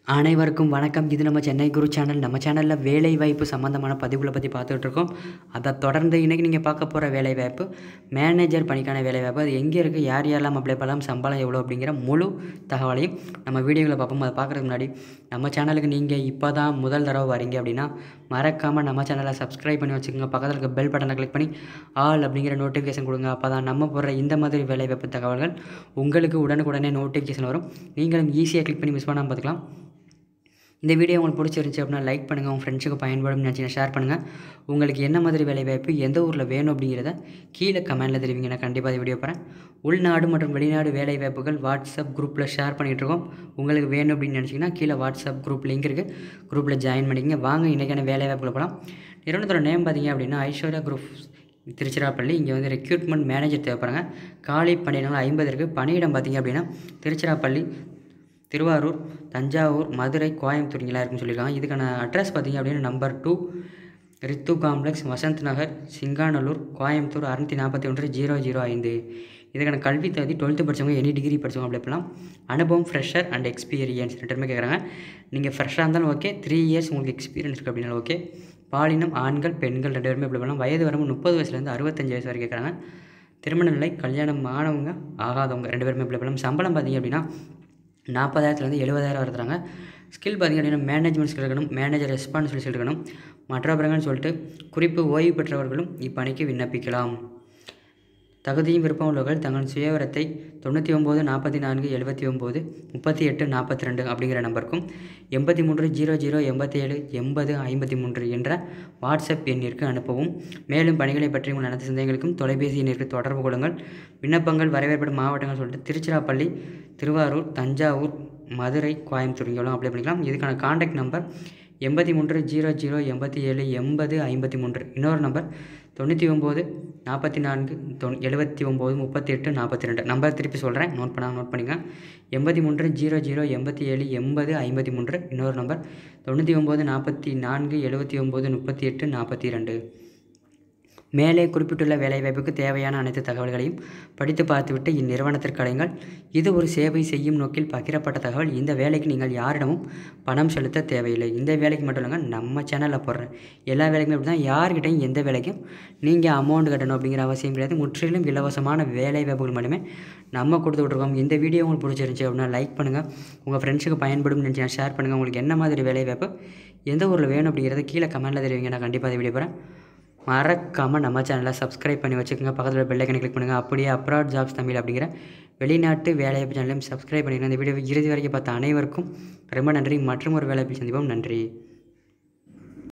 அனைவருக்கும் வணக்கம் இது நம்ம சென்னை குரு சேனல் நம்ம சேனலில் வேலை வாய்ப்பு சம்மந்தமான பதிவுகளை பற்றி பார்த்துட்டு இருக்கோம் அதை தொடர்ந்து இன்றைக்கி நீங்கள் பார்க்க போகிற வேலை வாய்ப்பு மேனேஜர் பணிக்கான வேலை வாய்ப்பு அது எங்கே இருக்குது யார் யாரெல்லாம் அப்ளை பண்ணலாம் சம்பளம் எவ்வளோ அப்படிங்கிற முழு தகவலையும் நம்ம வீடியோவில் பார்ப்போம் அதை பார்க்குறதுக்கு முன்னாடி நம்ம சேனலுக்கு நீங்கள் இப்போ தான் முதல் தடவை வரீங்க அப்படின்னா மறக்காமல் நம்ம சேனலை சப்ஸ்கிரைப் பண்ணி வச்சுக்கோங்க பக்கத்தில் இருக்க பெல் பட்டனை கிளிக் பண்ணி ஆல் அப்படிங்கிற நோட்டிஃபிகேஷன் கொடுங்க அப்போ தான் நம்ம போடுற இந்த மாதிரி வேலை வாய்ப்பு தகவல்கள் உங்களுக்கு உடனுக்குடனே நோட்டிஃபிகேஷன் வரும் நீங்களும் ஈஸியாக கிளிக் பண்ணி மிஸ் பண்ணாமல் பார்த்துக்கலாம் இந்த வீடியோ உங்களுக்கு பிடிச்சிருந்துச்சி அப்படின்னா லைக் பண்ணுங்கள் உங்கள் ஃப்ரெண்ட்ஸுக்கு பயன்படும் நினச்சிங்கன்னா ஷேர் பண்ணுங்கள் உங்களுக்கு என்ன மாதிரி வேலை வாய்ப்பு எந்த ஊரில் வேணும் அப்படிங்கிறத கீழே கமெண்ட்டில் தெரிவிங்க நான் கண்டிப்பாக இந்த வீடியோ போகிறேன் உள்நாடு மற்றும் வெளிநாடு வேலை வாய்ப்புகள் வாட்ஸ்அப் குரூப்பில் ஷேர் பண்ணிகிட்டு இருக்கோம் உங்களுக்கு வேணும் அப்படின்னு நினச்சிங்கன்னா கீழே வாட்ஸ்அப் குரூப் லிங்க் இருக்குது குரூப்பில் ஜாயின் பண்ணிக்கங்க வாங்க இன்றைக்கான வேலை வாய்ப்புகளை போகலாம் நிறுவனத்தோட நேம் பார்த்தீங்க அப்படின்னா ஐஸ்வர்யா குரூப் திருச்சிராப்பள்ளி இங்கே வந்து ரெக்ரூட்மெண்ட் மேனேஜர் தேவைப்படுறாங்க காலி பணியிடங்கள் ஐம்பது இருக்குது பணியிடம் பார்த்தீங்க அப்படின்னா திருச்சிராப்பள்ளி திருவாரூர் தஞ்சாவூர் மதுரை கோயம்புத்தூர் இங்கெல்லாம் இருக்குன்னு சொல்லியிருக்காங்க இதுக்கான அட்ரஸ் பார்த்தீங்க அப்படின்னா number two Rithu complex Vasanth Nagar Singanallur Coimbatore அறுநூற்றி நாற்பத்தி ஒன்று ஜீரோ ஜீரோ ஐந்து இதுக்கான கல்வி தகுதி டுவெல்த்து படித்தவங்க எனி டிகிரி படித்தவங்க அப்ளை பண்ணலாம் அனுபவம் ஃப்ரெஷர் அண்ட் எக்ஸ்பீரியன்ஸ் ரெண்டுமே கேட்குறாங்க நீங்கள் ஃப்ரெஷ்ஷாக இருந்தாலும் ஓகே த்ரீ இயர்ஸ் உங்களுக்கு எக்ஸ்பீரியன்ஸ் இருக்குது அப்படின்னாலும் ஓகே பாலினம் ஆண்கள் பெண்கள் ரெண்டு பேருமே அப்ளை பண்ணலாம் வயது வரம்பு முப்பது வயசுலேருந்து அறுபத்தஞ்சு வயசு வரைக்கும் கேட்குறாங்க திருமண நிலை கல்யாணம் ஆனவங்க ஆகாதவங்க ரெண்டு பேருமே அப்ளை பண்ணலாம் சம்பளம் பார்த்தீங்க அப்படின்னா நாற்பதாயிரத்துலேருந்து எழுபதாயிரம் வருதுறாங்க ஸ்கில் பார்த்திங்க அப்படின்னா மேனேஜ்மெண்ட் ஸ்கில் இருக்கணும் மேனேஜர் ரெஸ்பான்சிபிலிட்டி இருக்கணும் மற்றவர்கள் சொல்லிட்டு குறிப்பு ஓய்வு பெற்றவர்களும் இப்பணிக்கு விண்ணப்பிக்கலாம் தகுதியும் விருப்பம் உள்ளவர்கள் தங்கள் சுயவரத்தை தொண்ணூற்றி ஒம்பது நாற்பத்தி நான்கு எழுபத்தி ஒம்பது முப்பத்தி எட்டு நாற்பத்தி ரெண்டு அப்படிங்கிற நம்பருக்கும் எண்பத்தி மூன்று ஜீரோ ஜீரோ எண்பத்தி ஏழு எண்பது ஐம்பத்தி மூன்று என்ற வாட்ஸ்அப் எண்ணிற்கு அனுப்பவும் மேலும் பணிகளை பற்றி உங்கள் அனைத்து சந்தேகங்களுக்கும் தொலைபேசி எண்ணிற்கு தொடர்பு கொள்ளுங்கள் விண்ணப்பங்கள் வரவேற்படும் மாவட்டங்கள் சொல்லிட்டு திருச்சிராப்பள்ளி திருவாரூர் தஞ்சாவூர் மதுரை கோயம்புத்தூர் இங்கெல்லாம் அப்ளை பண்ணிக்கலாம் இதுக்கான காண்டாக்ட் நம்பர் எண்பத்தி மூன்று ஜீரோ ஜீரோ எண்பத்தி ஏழு எண்பது ஐம்பத்தி மூன்று இன்னொரு நம்பர் தொண்ணூற்றி ஒம்பது நாற்பத்தி நான்கு தொன் எழுபத்தி ஒம்பது முப்பத்தி எட்டு நாற்பத்தி ரெண்டு நம்பர் திருப்பி சொல்கிறேன் நோட் பண்ணால் நோட் பண்ணிங்க எண்பத்தி மூன்று ஜீரோ ஜீரோ எண்பத்தி ஏழு எண்பது ஐம்பத்தி மூன்று இன்னொரு நம்பர் தொண்ணூற்றி ஒம்பது நாற்பத்தி நான்கு எழுபத்தி ஒம்பது முப்பத்தி எட்டு நாற்பத்தி ரெண்டு மேலே குறிப்பிட்டுள்ள வேலைவாய்ப்புக்கு தேவையான அனைத்து தகவல்களையும் படித்து பார்த்துவிட்டு இந்நிறுவனத்திற்கு அடைங்கள் இது ஒரு சேவை செய்யும் நோக்கில் பகிரப்பட்ட தகவல் இந்த வேலைக்கு நீங்கள் யாரிடமும் பணம் செலுத்த தேவையில்லை இந்த வேலைக்கு மட்டும் இல்லைங்க நம்ம சேனலில் போடுறேன் எல்லா வேலைக்குமே இப்படி தான் யார்கிட்டையும் எந்த வேலைக்கும் நீங்கள் அமௌண்ட் கட்டணும் அப்படிங்கிற அவசியம் கிடையாது முற்றிலும் இலவசமான வேலை வாய்ப்புகள் மட்டுமே நம்ம கொடுத்து விட்ருக்கோம் இந்த வீடியோ உங்களுக்கு பிடிச்சிருந்துச்சி அப்படின்னா லைக் பண்ணுங்கள் உங்கள் ஃப்ரெண்ட்ஸுக்கு பயன்படும் நினச்சி ஷேர் பண்ணுங்கள் உங்களுக்கு என்ன மாதிரி வேலை வாய்ப்பு எந்த ஊரில் வேணும் அப்படிங்கிறத கீழே கமெண்ட்டில் தெரிவிங்க நான் கண்டிப்பாக அதை வீடியோ போகிறேன் மறக்காமல் நம்ம சேனலை சப்ஸ்கிரைப் பண்ணி வச்சுக்கோங்க பக்கத்தில் பெல்லைக்கனை கிளிக் பண்ணுங்கள் அப்படியே அப்ராட் ஜாப்ஸ் தமிழ் அப்படிங்கிற வெளிநாட்டு வேலைவாய்ப்பு சேனலையும் சப்ஸ்கிரைப் பண்ணிடுங்க இந்த வீடியோ இறுதி வரைக்கும் பார்த்த அனைவருக்கும் ரொம்ப நன்றி மற்றும் ஒரு வேலைவாய்ப்பில் சந்திப்போம் நன்றி